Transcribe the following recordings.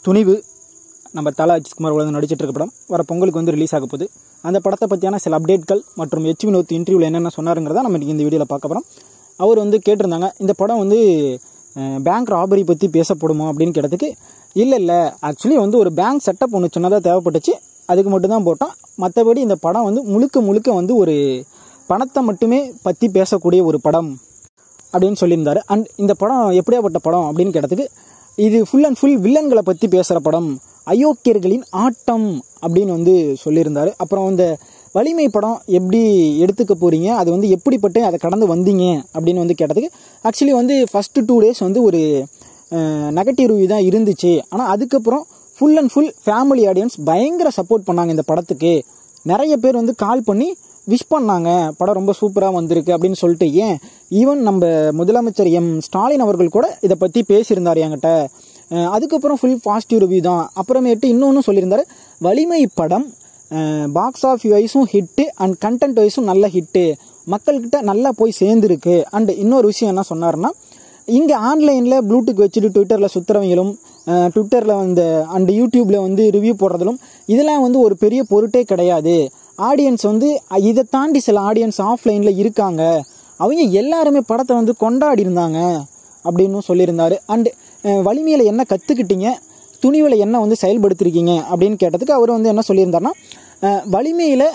துணிவு நம்ம தலா அஜித்குமார் உலகம் நடிச்சிட்டு இருக்க படம் வர பொங்கலுக்கு வந்து ரிலீஸ் ஆக போகுது அந்த படத்தை பற்றியான சில அப்டேட்கள் மற்றும் எச் வினோத் இன்டர்வியூவில் என்னென்ன சொன்னாருங்கிறத நம்ம இன்னைக்கு இந்த வீடியோவில் பார்க்க போகிறோம் அவர் வந்து கேட்டிருந்தாங்க இந்த படம் வந்து பேங்க் ராபரி பற்றி பேசப்படுமோ அப்படின்னு கேட்டதுக்கு இல்லை இல்லை ஆக்சுவலி வந்து ஒரு பேங்க் செட்டப் ஒன்று சின்னதாக தேவைப்பட்டுச்சு அதுக்கு மட்டும்தான் போட்டோம் மற்றபடி இந்த படம் வந்து முழுக்க முழுக்க வந்து ஒரு பணத்தை மட்டுமே பற்றி பேசக்கூடிய ஒரு படம் அப்படின்னு சொல்லியிருந்தாரு அண்ட் இந்த படம் எப்படியாப்பட்ட படம் அப்படின்னு கேட்டதுக்கு இது ஃபுல் அண்ட் ஃபுல் வில்லன்களை பற்றி பேசுகிற படம் அயோக்கியர்களின் ஆட்டம் அப்படின்னு வந்து சொல்லியிருந்தாரு அப்புறம் இந்த வலிமை படம் எப்படி எடுத்துக்க போறீங்க அது வந்து எப்படிப்பட்டு அதை கடந்து வந்தீங்க அப்படின்னு வந்து கேட்டதுக்கு ஆக்சுவலி வந்து ஃபஸ்ட்டு டூ டேஸ் வந்து ஒரு நெகட்டிவ் ரிவ்யூ தான் இருந்துச்சு ஆனால் அதுக்கப்புறம் full and full family audience பயங்கர சப்போர்ட் பண்ணாங்க இந்த படத்துக்கு நிறைய பேர் வந்து கால் பண்ணி விஷ் பண்ணாங்க படம் ரொம்ப சூப்பராக வந்திருக்கு அப்படின்னு சொல்லிட்டு ஏன் ஈவன் நம்ம முதலமைச்சர் எம் ஸ்டாலின் அவர்கள் கூட இதை பற்றி பேசியிருந்தார் என்கிட்ட அஹ் அதுக்கப்புறம் ஃபுல் பாசிட்டிவ் ரிவ்யூ தான் அப்புறமேட்டு இன்னொன்று சொல்லியிருந்தாரு வலிமை படம் பாக்ஸ் ஆஃப் வைஸும் ஹிட்டு அண்ட் கண்டென்ட் வைஸும் நல்ல ஹிட்டு மக்கள்கிட்ட நல்லா போய் சேர்ந்துருக்கு அண்ட் இன்னொரு விஷயம் என்ன சொன்னாருன்னா இங்கே ஆன்லைனில் ப்ளூடூத் வச்சுட்டு ட்விட்டரில் சுற்றுறவங்களும் ட்விட்டரில் வந்து அண்ட் யூடியூப்பில் வந்து ரிவ்யூ போடுறதிலும் இதெல்லாம் வந்து ஒரு பெரிய பொருட்டே கிடையாது ஆடியன்ஸ் வந்து அ, இதை தாண்டி சில ஆடியன்ஸ் ஆஃப்லைனில் இருக்காங்க அவங்க எல்லாருமே படத்தை வந்து கொண்டாடி இருந்தாங்க அப்படின்னு சொல்லியிருந்தாரு அண்ட் வலிமையில் என்ன கற்றுக்கிட்டீங்க துணிவில் என்ன வந்து செயல்படுத்திருக்கீங்க அப்படின்னு கேட்டதுக்கு அவர் வந்து என்ன சொல்லியிருந்தாருன்னா வலிமையில்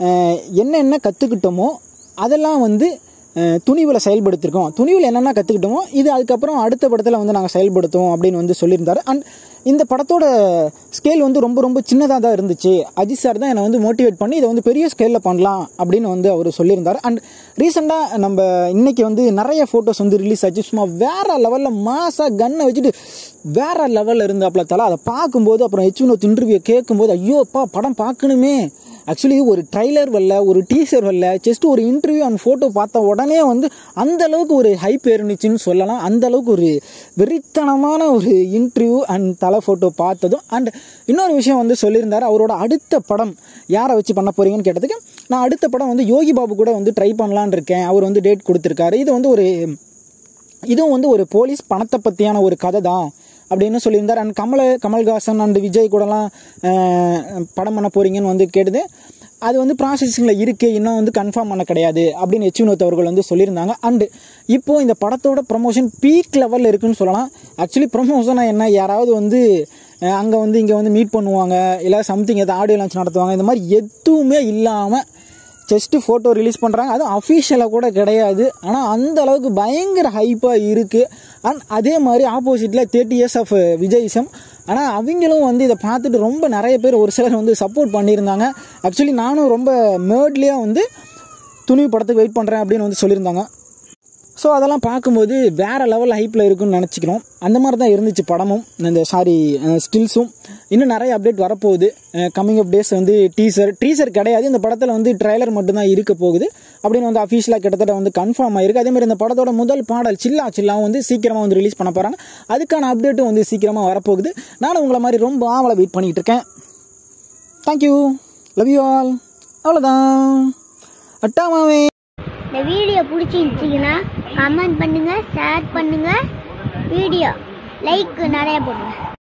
என்ன என்ன கற்றுக்கிட்டோமோ அதெல்லாம் வந்து துணிவில் செயல்படுத்திருக்கோம் துணிவில் என்னென்ன கற்றுக்கிட்டோமோ இது அதுக்கப்புறம் அடுத்த படத்தில் வந்து நாங்கள் செயல்படுத்துவோம் அப்படின்னு வந்து சொல்லியிருந்தாரு அண்ட் இந்த படத்தோட ஸ்கேல் வந்து ரொம்ப ரொம்ப சின்னதாக தான் இருந்துச்சு அஜித் சார் தான் என்னை வந்து மோட்டிவேட் பண்ணி இதை வந்து பெரிய ஸ்கேலில் பண்ணலாம் அப்படின்னு வந்து அவர் சொல்லியிருந்தார் அண்ட் ரீசெண்டாக நம்ம இன்னைக்கு வந்து நிறைய ஃபோட்டோஸ் வந்து ரிலீஸ் ஆச்சு சும்மா வேற லெவலில் மாசாக கன்னை வச்சுட்டு வேற லெவலில் இருந்தாப்புல தலை அதை பார்க்கும்போது அப்புறம் ஹெச் வினோத் இன்டர்வியூ கேட்கும்போது ஐயோப்பா படம் பார்க்கணுமே ஆக்சுவலி ஒரு ட்ரைலர் வரல ஒரு டீசர் வரல ஜஸ்ட் ஒரு இன்டர்வியூ அண்ட் ஃபோட்டோ பார்த்த உடனே வந்து அந்த அளவுக்கு ஒரு ஹைப் இருந்துச்சுன்னு சொல்லலாம் அந்த அளவுக்கு ஒரு வெறித்தனமான ஒரு இன்டர்வியூ அண்ட் தலை ஃபோட்டோ பார்த்ததும் அண்ட் இன்னொரு விஷயம் வந்து சொல்லியிருந்தாரு அவரோட அடுத்த படம் யாரை வச்சு பண்ண போறீங்கன்னு கேட்டதுக்கு நான் அடுத்த படம் வந்து யோகி பாபு கூட வந்து ட்ரை பண்ணலான்னு இருக்கேன் அவர் வந்து டேட் கொடுத்துருக்காரு இது வந்து ஒரு இதுவும் வந்து ஒரு போலீஸ் பணத்தை பற்றியான ஒரு கதை தான் அப்படின்னு சொல்லியிருந்தார் அண்ட் கமல கமல்ஹாசன் அண்ட் விஜய் கூடலாம் அஹ், படம் பண்ண போறீங்கன்னு வந்து கேட்டது அது வந்து ப்ராசஸிங்கில் இருக்குது இன்னும் வந்து கன்ஃபார்ம் பண்ண கிடையாது அப்படின்னு எச் வினோத் அவர்கள் வந்து சொல்லியிருந்தாங்க அண்டு இப்போ இந்த படத்தோட ப்ரமோஷன் பீக் லெவலில் இருக்குன்னு சொல்லலாம் ஆக்சுவலி ப்ரமோஷனாக என்ன யாராவது வந்து அங்கே வந்து இங்கே வந்து மீட் பண்ணுவாங்க இல்லை சம்திங் எதாவது ஆடியோ லான்ச் நடத்துவாங்க இந்த மாதிரி எதுவுமே இல்லாமல் ஜஸ்ட் ஃபோட்டோ ரிலீஸ் பண்ணுறாங்க அதுவும் அஃபிஷியலாக கூட கிடையாது ஆனால் அந்த அளவுக்கு பயங்கர ஹைப்பாக இருக்குது அண்ட் அதே மாதிரி ஆப்போசிட்டில் தேர்ட்டி இயர்ஸ் ஆஃப் விஜய்சம் ஆனால் அவங்களும் வந்து இதை பார்த்துட்டு ரொம்ப நிறைய பேர் ஒரு சிலர் வந்து சப்போர்ட் பண்ணியிருந்தாங்க ஆக்சுவலி நானும் ரொம்ப மேர்ட்லியாக வந்து துணிவு படத்துக்கு வெயிட் பண்ணுறேன் அப்படின்னு வந்து சொல்லியிருந்தாங்க ஸோ அதெல்லாம் பார்க்கும்போது வேற லெவல் ஹைப்பில் இருக்குன்னு நினச்சிக்கிறோம் அந்த மாதிரி தான் இருந்துச்சு படமும் இந்த சாரி ஸ்டில்ஸும் இன்னும் நிறைய அப்டேட் வரப்போகுது கம்மிங் அப் டேஸ் வந்து டீசர் டீசர் கிடையாது இந்த படத்தில் வந்து ட்ரைலர் மட்டும்தான் இருக்க போகுது அப்படின்னு வந்து அஃபீஷியலாக கிட்டத்தட்ட வந்து கன்ஃபார்ம் ஆயிருக்கு அதே மாதிரி இந்த படத்தோட முதல் பாடல் சில்லா சில்லாவும் வந்து சீக்கிரமாக வந்து ரிலீஸ் பண்ண போகிறாங்க அதுக்கான அப்டேட்டும் வந்து சீக்கிரமாக வரப்போகுது நானும் உங்களை மாதிரி ரொம்ப ஆவலை வெயிட் பண்ணிக்கிட்டு இருக்கேன் தேங்க்யூ லவ் யூ ஆல் அவ்வளோதான் அட்டாமாவே இந்த வீடியோ பிடிச்சிருந்துச்சிங்கன்னா கமெண்ட் பண்ணுங்க ஷேர் பண்ணுங்க வீடியோ லைக் நிறைய போடுங்க